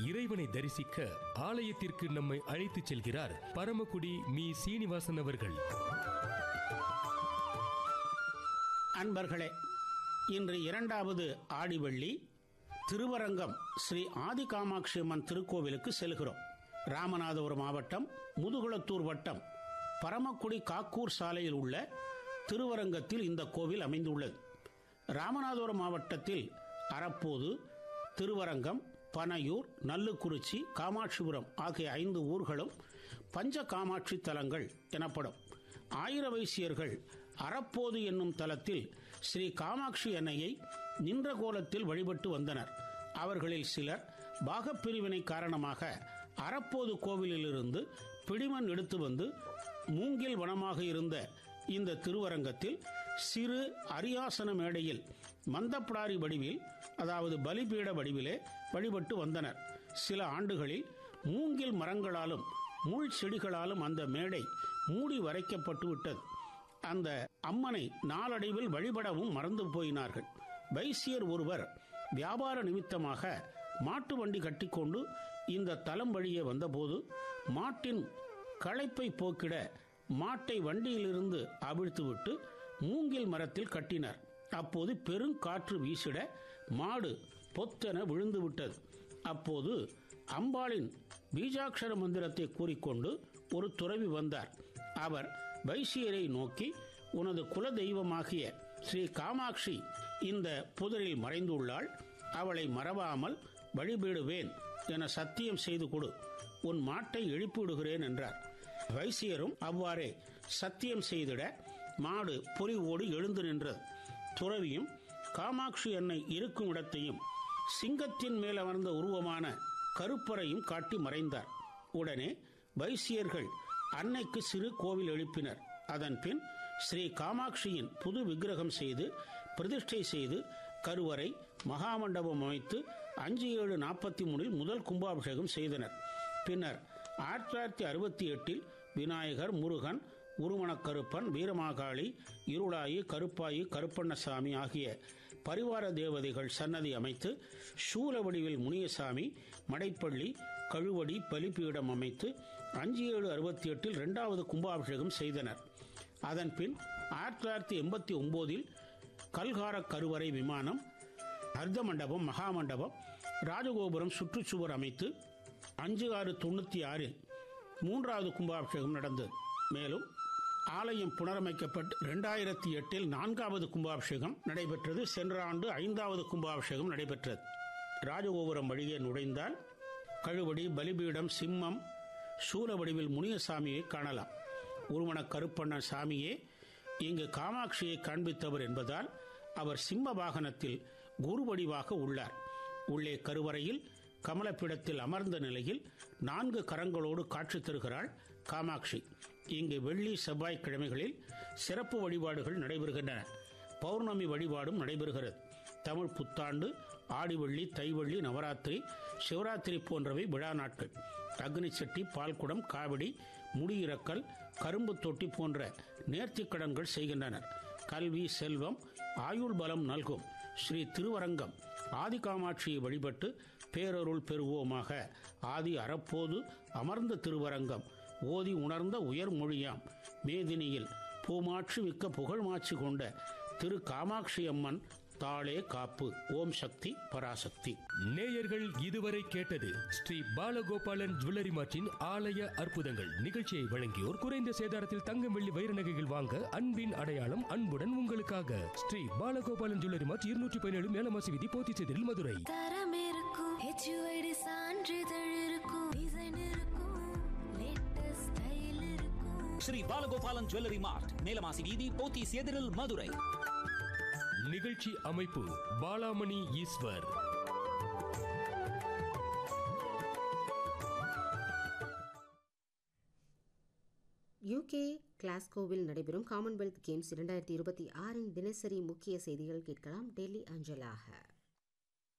இறைவனை தரிசிக்க ஆலயத்திற்கு நம்மை அழைத்துச் செல்கிறார் பரமக்குடி மீ சீனிவாசன் அவர்கள் அன்பர்களே இன்று இரண்டாவது ஆடிவெள்ளி திருவரங்கம் ஸ்ரீ ஆதி காமாட்சி அம்மன் திருக்கோவிலுக்கு செல்கிறோம் ராமநாதபுரம் மாவட்டம் முதுகுளத்தூர் வட்டம் பரமக்குடி காக்கூர் சாலையில் உள்ள திருவரங்கத்தில் இந்த கோவில் அமைந்துள்ளது ராமநாதபுரம் மாவட்டத்தில் அறப்போது திருவரங்கம் பனையூர் நல்லுக்குறிச்சி காமாட்சிபுரம் ஆகிய ஐந்து ஊர்களும் பஞ்ச காமாட்சி தலங்கள் எனப்படும் ஆயிர வைசியர்கள் அறப்போது என்னும் தலத்தில் ஸ்ரீ காமாட்சி அன்னையை நின்ற கோலத்தில் வழிபட்டு வந்தனர் அவர்களில் சிலர் பாகப்பிரிவினை காரணமாக அறப்போது கோவிலிலிருந்து பிடிமண் எடுத்து வந்து மூங்கில் வனமாக இருந்த இந்த திருவரங்கத்தில் சிறு அரியாசன மேடையில் மந்தப்படாரி வடிவில் அதாவது பலிபீட வடிவிலே வழிபட்டு வந்தனர் சில ஆண்டுகளில் மூங்கில் மரங்களாலும் முள் செடிகளாலும் அந்த மேடை மூடி வரைக்கப்பட்டு விட்டது அந்த அம்மனை நாளடைவில் வழிபடவும் மறந்து போயினார்கள் வைசியர் ஒருவர் வியாபார நிமித்தமாக மாட்டு வண்டி கட்டிக்கொண்டு இந்த தலம் வழியே வந்தபோது மாட்டின் களைப்பை போக்கிட மாட்டை வண்டியிலிருந்து அவிழ்த்துவிட்டு மூங்கில் மரத்தில் கட்டினர் அப்போது பெருங்காற்று வீசிட மாடு பொத்தென விழுந்து விட்டது அப்போது அம்பாளின் பீஜாட்சர மந்திரத்தை கூறிக்கொண்டு ஒரு துறவி வந்தார் அவர் வைசியரை நோக்கி உனது குல தெய்வமாகிய ஸ்ரீ காமாட்சி இந்த புதரில் மறைந்துள்ளாள் அவளை மறவாமல் வழிபடுவேன் என சத்தியம் செய்து கொடு உன் மாட்டை எழுப்பிவிடுகிறேன் என்றார் வைசியரும் அவ்வாறே சத்தியம் செய்திட மாடு பொறிவோடு எழுந்து நின்றது துறவியும் காமாட்சி அன்னை இருக்கும் இடத்தையும் சிங்கத்தின் மேல் அமர்ந்த உருவமான கருப்பறையும் காட்டி மறைந்தார் உடனே வைசியர்கள் அன்னைக்கு சிறு கோவில் எழுப்பினர் அதன் பின் ஸ்ரீ காமாட்சியின் புது விக்கிரகம் செய்து பிரதிஷ்டை செய்து கருவறை மகாமண்டபம் அமைத்து அஞ்சு ஏழு நாற்பத்தி மூணில் முதல் கும்பாபிஷேகம் செய்தனர் பின்னர் ஆயிரத்தி தொள்ளாயிரத்தி அறுபத்தி எட்டில் விநாயகர் முருகன் உருமணக்கருப்பன் வீரமாகாளி இருளாயி கருப்பாயி கருப்பண்ணசாமி ஆகிய பரிவார தேவதைகள் சன்னதி அமைத்து சூல வடிவில் முனியசாமி மடைப்பள்ளி கழுவடி பலிப்பீடம் அமைத்து அஞ்சு ஏழு அறுபத்தி எட்டில் இரண்டாவது கும்பாபிஷேகம் செய்தனர் அதன் பின் ஆயிரத்தி தொள்ளாயிரத்தி எண்பத்தி ஒன்பதில் கல்கார கருவறை விமானம் அர்த்த மண்டபம் மகாமண்டபம் ராஜகோபுரம் சுற்றுச்சுவர் அமைத்து அஞ்சு ஆறு தொண்ணூற்றி ஆறில் மூன்றாவது கும்பாபிஷேகம் நடந்தது மேலும் ஆலயம் புனரமைக்கப்பட்டு இரண்டாயிரத்தி எட்டில் நான்காவது கும்பாபிஷேகம் நடைபெற்றது சென்ற ஆண்டு ஐந்தாவது கும்பாபிஷேகம் நடைபெற்றது ராஜகோபுரம் வழியே நுழைந்தால் கழுவடி பலிபீடம் சிம்மம் சூல வடிவில் முனியசாமியை காணலாம் உருவன கருப்பண்ண சாமியே இங்கு காமாட்சியை காண்பித்தவர் என்பதால் அவர் சிம்ம வாகனத்தில் குரு வடிவாக உள்ளார் உள்ளே கருவறையில் கமலப்பீடத்தில் அமர்ந்த நிலையில் நான்கு கரங்களோடு காட்சி தருகிறாள் காமாட்சி இங்கு வெள்ளி செவ்வாய்க்கிழமைகளில் சிறப்பு வழிபாடுகள் நடைபெறுகின்றன பௌர்ணமி வழிபாடும் நடைபெறுகிறது தமிழ் புத்தாண்டு ஆடிவள்ளி தைவள்ளி நவராத்திரி சிவராத்திரி போன்றவை விழா நாட்கள் அக்னி சட்டி பால்குடம் காவடி முடியிறக்கல் கரும்பு தொட்டி போன்ற நேர்த்திக்கடன்கள் செய்கின்றனர் கல்வி செல்வம் ஆயுள் பலம் நல்கும் ஸ்ரீ திருவரங்கம் ஆதி காமாட்சியை வழிபட்டு பேரருள் பெறுவோமாக ஆதி அறப்போது அமர்ந்த திருவரங்கம் ஓதி உணர்ந்த உயர் மொழியாம் மேதினியில் பூமாட்சி மிக்க புகழ்மாட்சி கொண்ட திரு காமாட்சி அம்மன் தாளே காப்பு ஓம் சக்தி பராசக்தி நேயர்கள் இதுவரை கேட்டது ஸ்ரீ பாலகோபாலன் ஜுவல்லரி மார்ட்டின் ஆலய அற்புதங்கள் நிகழ்ச்சியை வழங்கியோர் குறைந்த சேதாரத்தில் தங்கம் வெள்ளி வைர நகைகள் வாங்க அன்பின் அடையாளம் அன்புடன் உங்களுக்காக ஸ்ரீ பாலகோபாலன் ஜுவல்லரி மார்ட் இருநூற்றி பதினேழு மேலமாசி விதி போத்திச்செதில் மதுரை தரம் இருக்கும் ஹெச்யூஐடி சான்றிதழ் இருக்கும் டிசைன் இருக்கும் லேட்டஸ்ட் ஸ்டைல் இருக்கும் ஸ்ரீ பாலகோபாலன் ஜுவல்லரி மார்ட் மேலமாசி வீதி போத்தீஸ் எதிரில் மதுரை நிகழ்ச்சி அமைப்பு பாலாமணி ஈஸ்வர் யூகே கிளாஸ்கோவில் நடைபெறும் காமன்வெல்த் கேம்ஸ் இரண்டாயிரத்தி இருபத்தி ஆறின் தினசரி முக்கிய செய்திகள் கேட்கலாம் டெல்லி அஞ்சலாக